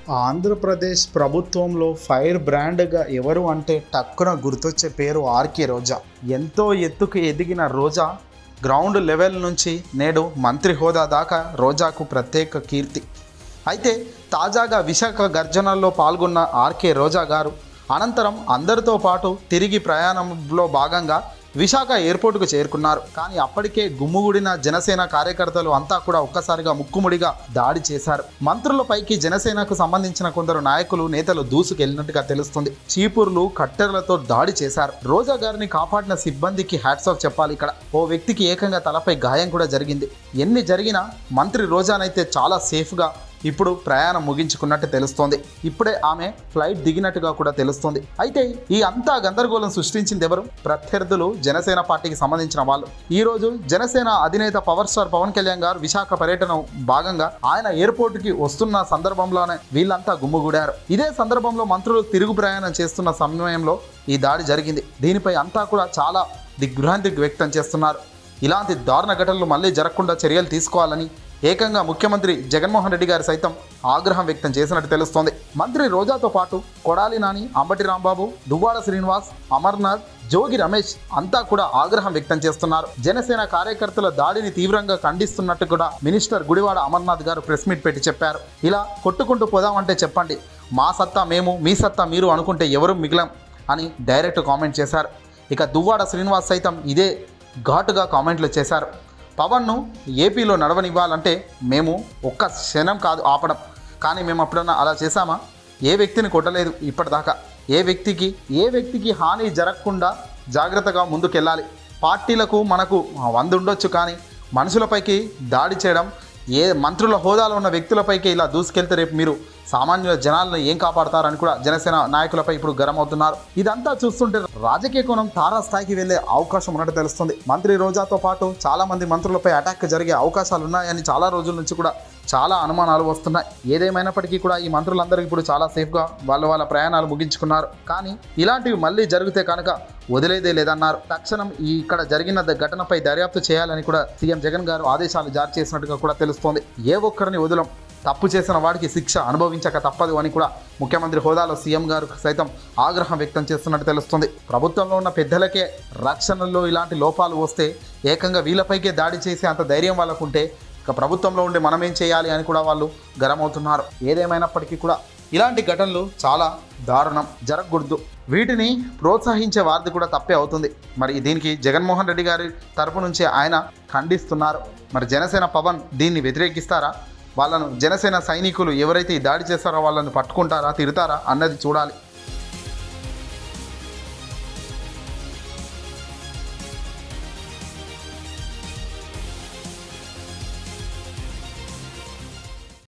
ఆంధ్రప్రదేశ్ ప్రభుత్వంలో ఫైర్ బ్రాండ్గా ఎవరు అంటే టక్కున గుర్తొచ్చే పేరు ఆర్కే రోజా ఎంతో ఎత్తుకు ఎదిగిన రోజా గ్రౌండ్ లెవెల్ నుంచి నేడు మంత్రి హోదా దాకా రోజాకు ప్రత్యేక కీర్తి అయితే తాజాగా విశాఖ గర్జనల్లో పాల్గొన్న ఆర్కే రోజా గారు అనంతరం అందరితో పాటు తిరిగి ప్రయాణంలో భాగంగా విశాఖ ఎయిర్పోర్టుకు చేరుకున్నారు కానీ అప్పటికే గుమ్ముగుడిన జనసేన కార్యకర్తలు అంతా కూడా ఒక్కసారిగా ముక్కుముడిగా దాడి చేశారు మంత్రులపైకి జనసేనకు సంబంధించిన కొందరు నాయకులు నేతలు దూసుకెళ్లినట్టుగా తెలుస్తుంది చీపుర్లు కట్టెలతో దాడి చేశారు రోజా గారిని కాపాడిన సిబ్బందికి హ్యాట్స్ ఆఫ్ చెప్పాలి ఇక్కడ ఓ వ్యక్తికి ఏకంగా తలపై గాయం కూడా జరిగింది ఎన్ని జరిగినా మంత్రి రోజానైతే చాలా సేఫ్గా ఇప్పుడు ప్రయాణం ముగించుకున్నట్టు తెలుస్తోంది ఇప్పుడే ఆమె ఫ్లైట్ దిగినట్టుగా కూడా తెలుస్తోంది అయితే ఈ అంతా గందరగోళం సృష్టించింది ఎవరు ప్రత్యర్థులు జనసేన పార్టీకి సంబంధించిన వాళ్ళు ఈ రోజు జనసేన అధినేత పవర్ స్టార్ పవన్ కళ్యాణ్ గారు విశాఖ పర్యటన భాగంగా ఆయన ఎయిర్పోర్ట్ కి వస్తున్న సందర్భంలోనే వీళ్ళంతా గుమ్ముగూడారు ఇదే సందర్భంలో మంత్రులు తిరుగు ప్రయాణం చేస్తున్న సమయంలో ఈ దాడి జరిగింది దీనిపై అంతా కూడా చాలా దిగ్భ్రాంతి వ్యక్తం చేస్తున్నారు ఇలాంటి దారుణ ఘటనలు మళ్ళీ జరగకుండా చర్యలు తీసుకోవాలని ఏకంగా ముఖ్యమంత్రి జగన్మోహన్ రెడ్డి గారు సైతం ఆగ్రహం వ్యక్తం చేసినట్టు తెలుస్తోంది మంత్రి రోజాతో పాటు కొడాలి నాని అంబటి రాంబాబు దువ్వాడ శ్రీనివాస్ అమర్నాథ్ జోగి రమేష్ అంతా కూడా ఆగ్రహం వ్యక్తం చేస్తున్నారు జనసేన కార్యకర్తల దాడిని తీవ్రంగా ఖండిస్తున్నట్టు కూడా మినిస్టర్ గుడివాడ అమర్నాథ్ గారు ప్రెస్ మీట్ పెట్టి చెప్పారు ఇలా కొట్టుకుంటూ పోదామంటే చెప్పండి మా సత్తా మేము మీ సత్తా మీరు అనుకుంటే ఎవరు మిగిలం అని డైరెక్ట్ కామెంట్ చేశారు ఇక దువ్వాడ శ్రీనివాస్ సైతం ఇదే ఘాటుగా కామెంట్లు చేశారు పవన్ను ఏపీలో నడవనివ్వాలంటే మేము ఒక్క క్షణం కాదు ఆపడం కానీ మేము అప్పుడన్నా అలా చేశామా ఏ వ్యక్తిని కొట్టలేదు ఇప్పటిదాకా ఏ వ్యక్తికి ఏ వ్యక్తికి హాని జరగకుండా జాగ్రత్తగా ముందుకెళ్ళాలి పార్టీలకు మనకు వంద ఉండొచ్చు కానీ మనుషులపైకి దాడి చేయడం ఏ మంత్రుల హోదాలో ఉన్న వ్యక్తులపైకి ఇలా దూసుకెళ్తే రేపు మీరు సామాన్యుల జనాలను ఏం కాపాడతారని కూడా జనసేన నాయకులపై ఇప్పుడు గరం అవుతున్నారు ఇదంతా చూస్తుంటే రాజకీయ కోణం తారా స్థాయికి వెళ్లే అవకాశం ఉన్నట్టు తెలుస్తుంది మంత్రి రోజాతో పాటు చాలా మంది మంత్రులపై అటాక్ జరిగే అవకాశాలు ఉన్నాయని చాలా రోజుల నుంచి కూడా చాలా అనుమానాలు వస్తున్నాయి ఏదేమైనప్పటికీ కూడా ఈ మంత్రులందరూ ఇప్పుడు చాలా సేఫ్గా వాళ్ళ వాళ్ళ ప్రయాణాలు ముగించుకున్నారు కానీ ఇలాంటివి మళ్ళీ జరిగితే కనుక వదిలేదే లేదన్నారు తక్షణం ఈ ఇక్కడ జరిగిన ద- ఘటనపై దర్యాప్తు చేయాలని కూడా సీఎం జగన్ గారు ఆదేశాలు జారీ చేసినట్టుగా కూడా తెలుస్తోంది ఏ ఒక్కరిని వదలం తప్పు చేసిన వాడికి శిక్ష అనుభవించక తప్పదు అని కూడా ముఖ్యమంత్రి హోదాలో సీఎం గారు సైతం ఆగ్రహం వ్యక్తం చేస్తున్నట్టు తెలుస్తుంది ప్రభుత్వంలో ఉన్న పెద్దలకే రక్షణల్లో ఇలాంటి లోపాలు వస్తే ఏకంగా వీళ్ళపైకే దాడి చేసే అంత ధైర్యం వాళ్ళకు ఉంటే ఇక ప్రభుత్వంలో ఉండి మనం ఏం చేయాలి అని కూడా వాళ్ళు గరమవుతున్నారు ఏదేమైనప్పటికీ కూడా ఇలాంటి ఘటనలు చాలా దారుణం జరగకూడదు వీటిని ప్రోత్సహించే వారిది కూడా తప్పే అవుతుంది మరి దీనికి జగన్మోహన్ రెడ్డి గారి తరపు నుంచి ఆయన ఖండిస్తున్నారు మరి జనసేన పవన్ దీన్ని వ్యతిరేకిస్తారా వాళ్ళను జనసేన సైనికులు ఎవరైతే ఈ దాడి చేస్తారో వాళ్ళని పట్టుకుంటారా తిడతారా అన్నది చూడాలి